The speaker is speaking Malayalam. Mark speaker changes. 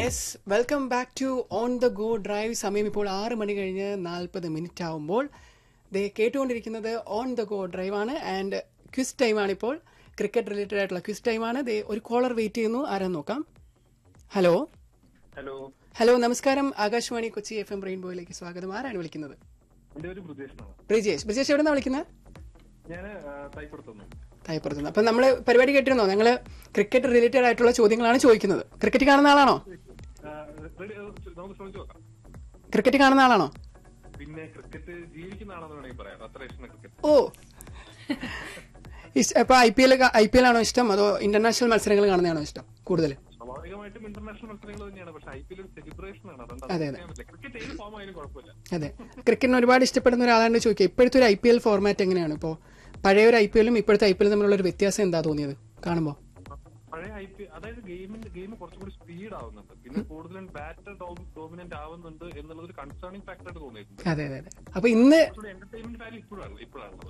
Speaker 1: Yes welcome back to on the go drive സമയം ഇപ്പോൾ ആറ് മണി കഴിഞ്ഞ് നാൽപ്പത് മിനിറ്റ് ആവുമ്പോൾ ദേ കേട്ടുകൊണ്ടിരിക്കുന്നത് ഓൺ ദ ഗോ ഡ്രൈവ് ആണ് ആൻഡ് ക്വിസ് ടൈമാണ് ഇപ്പോൾ ക്രിക്കറ്റ് റിലേറ്റഡ് ആയിട്ടുള്ള ക്വിസ് ടൈമാണ് ദേ ഒരു കോളർ വെയിറ്റ് ചെയ്യുന്നു ആരാന്ന് നോക്കാം ഹലോ
Speaker 2: ഹലോ
Speaker 1: ഹലോ നമസ്കാരം ആകാശവാണി കൊച്ചി എഫ് എം റെയിൻബോയിലേക്ക് സ്വാഗതം ആരാണ് വിളിക്കുന്നത്
Speaker 2: എന്റെ ഒരു പ്രദേശമാണ്
Speaker 1: ബ്രിജേഷ് ബ്രിജേഷ് എവിടെ നിന്നാണ് വിളിക്കുന്നത്
Speaker 2: ഞാൻ തൈപ്പുറത്തുനിന്ന്
Speaker 1: തായപ്പുറത്തുനിന്ന് അപ്പം നമ്മൾ പരിപാടി കേട്ടിരുന്നോ ഞങ്ങൾ ക്രിക്കറ്റ് റിലേറ്റഡ് ആയിട്ടുള്ള ചോദ്യങ്ങളാണ് ചോദിക്കുന്നത് ക്രിക്കറ്റ് കാണുന്ന ആളാണോ
Speaker 2: ആ, ready? അത് നമുക്ക് ശ്രമിച്ചു നോക്കാം
Speaker 1: ക്രിക്കറ്റ് കാണുന്ന ആളാണോ
Speaker 2: പിന്നെ ക്രിക്കറ്റ് ജീവിക്കുന്ന ആണെന്ന് വേണമെങ്കിൽ പറയാം അത്ര ഇഷ്ടമാണ് ക്രിക്കറ്റ്
Speaker 1: ഓ ഇഷ്- അപ്പൊ I P L I P L ആണോ ഇഷ്ടം അതോ ഇന്റർനാഷണൽ മത്സരങ്ങൾ കാണുന്നതാണോ ഇഷ്ടം കൂടുതൽ
Speaker 2: സ്വാഭാവികമായിട്ടും ഇന്റർനാഷണൽ മത്സരങ്ങൾ തന്നെയാണ് പക്ഷെ ഐ പി എൽ ഒരു സെലിബ്രേഷൻ ആണ് അതുകൊണ്ട്
Speaker 1: അതെ,
Speaker 2: അത് ചെയ്യാൻ പറ്റില്ല ക്രിക്കറ്റ് ഏത് ഫോം ആയാലും കുഴപ്പമില്ല
Speaker 1: അതെ ക്രിക്കറ്റിന് ഒരുപാട് ഇഷ്ടപ്പെടുന്ന ഒരാളാണ്ട് ചോദിക്കുക ഇപ്പോഴത്തെ ഒരു ഐ പി എൽ ഫോർമാറ്റ് എങ്ങനെയാണ് ഇപ്പോൾ പഴയ ഒരു ഐ പി എല്ലും ഇപ്പോഴത്തെ ഐ പി എല്ലും തമ്മിലുള്ള ഒരു വ്യത്യാസം എന്താ തോന്നിയത് കാണുമ്പോൾ
Speaker 2: പഴയ ഐ പി അതായത് ഗെയിമിന്റെ ഗെയിം കുറച്ചുകൂടി സ്പീഡ് ആവുന്നുണ്ട് പിന്നെ കൂടുതലും ബാറ്റർ ഡോമിനന്റ് ആവുന്നുണ്ട് എന്നുള്ളത് ഒരു കൺസേണിംഗ് ഫാക്ടർ ആയിട്ട് തോന്നിയിട്ടുണ്ട്
Speaker 1: അതെ അതെ അതെ അപ്പൊ ഇന്ന്
Speaker 2: കുറച്ചുകൂടി എന്റർടൈൻമെന്റ് വാല്യൂ ഇപ്പോഴാണ് ഇപ്പോഴാണ്